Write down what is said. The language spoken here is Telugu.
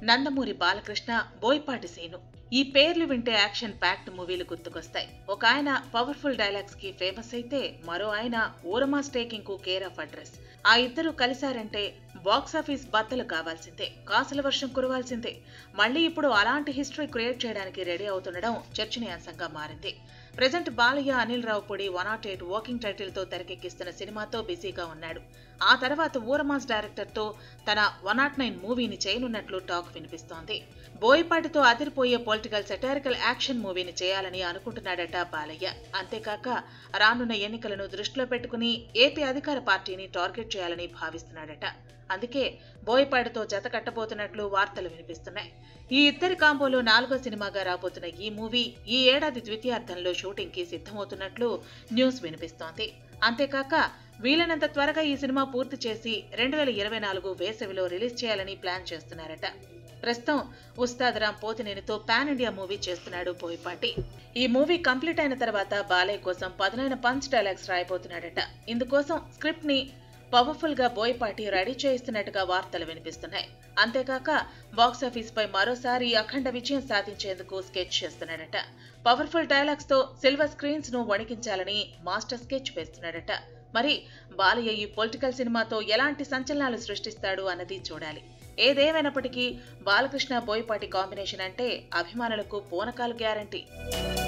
నందమూరి బాలకృష్ణ బోయపాటి సీను ఈ పేర్లు వింటే యాక్షన్ ప్యాక్డ్ మూవీలు గుర్తుకొస్తాయి ఒక ఆయన పవర్ఫుల్ డైలాగ్స్ కి ఫేమస్ అయితే మరో ఆయన ఓరమా స్టేకింగ్ కు కేర్ ఆఫ్ అడ్రస్ ఆ ఇద్దరు కలిశారంటే బాక్సాఫీస్ బద్దలు కావాల్సిందే కాసుల వర్షం కురవాల్సిందే మళ్ళీ ఇప్పుడు అలాంటి హిస్టరీ క్రియేట్ చేయడానికి రెడీ అవుతుండడం చర్చనీయాంశంగా మారింది present Balayya Anil Ravipudi one not eight working title తో తెరకెక్కిస్తున్న సినిమాతో బిజీగా ఉన్నాడు ఆ తర్వాత ఊరమాస్ డైరెక్టర్ తో తన వన్ నాట్ నైన్ మూవీని చేయనున్నట్లు టాక్ వినిపిస్తోంది బోయపాటితో అదిరిపోయే పొలిటికల్ సెటారికల్ యాక్షన్ మూవీని చేయాలని అనుకుంటున్నాడట బాలయ్య అంతేకాక రానున్న ఎన్నికలను దృష్టిలో పెట్టుకుని ఏపీ అధికార పార్టీని టార్గెట్ చేయాలని భావిస్తున్నాడట అందుకే బోయపాటితో జత కట్టబోతున్నట్లు వార్తలు వినిపిస్తున్నాయి ఈ ఇద్దరి కాంబోలో నాలుగో సినిమాగా రాబోతున్న ఈ మూవీ ఈ ఏడాది ద్వితీయార్థంలో షూటింగ్ కి సిద్ధమవుతున్నట్లు న్యూస్ వినిపిస్తోంది అంతేకాక వీలైనంత త్వరగా ఈ సినిమా పూర్తి చేసి రెండు వేల ఇరవై నాలుగు వేసవిలో రిలీజ్ చేయాలని ప్లాన్ చేస్తున్నారట ప్రస్తుతం ఉస్తాద్ రామ్ పోతినేనితో పాన్ ఇండియా మూవీ చేస్తున్నాడు బోయపాటి ఈ మూవీ కంప్లీట్ అయిన తర్వాత బాలయ్య కోసం పదునైన పంచ్ డైలాగ్స్ రాయబోతున్నాడట ఇందుకోసం స్క్రిప్ట్ ని పవర్ఫుల్ గా బోయపాటి రెడీ చేయిస్తున్నట్టుగా వార్తలు వినిపిస్తున్నాయి అంతేకాక బాక్సాఫీస్ పై మరోసారి అఖండ విజయం సాధించేందుకు స్కెచ్ చేస్తున్నాడట పవర్ఫుల్ డైలాగ్స్ తో సిల్వర్ స్క్రీన్స్ ను వణికించాలని మాస్టర్ స్కెచ్ వేస్తున్నాడట మరి బాలయ్య ఈ పొలిటికల్ సినిమాతో ఎలాంటి సంచలనాలు సృష్టిస్తాడు అన్నది చూడాలి ఏదేమైనప్పటికీ బాలకృష్ణ బోయపాటి కాంబినేషన్ అంటే అభిమానులకు పూనకాలు గ్యారంటీ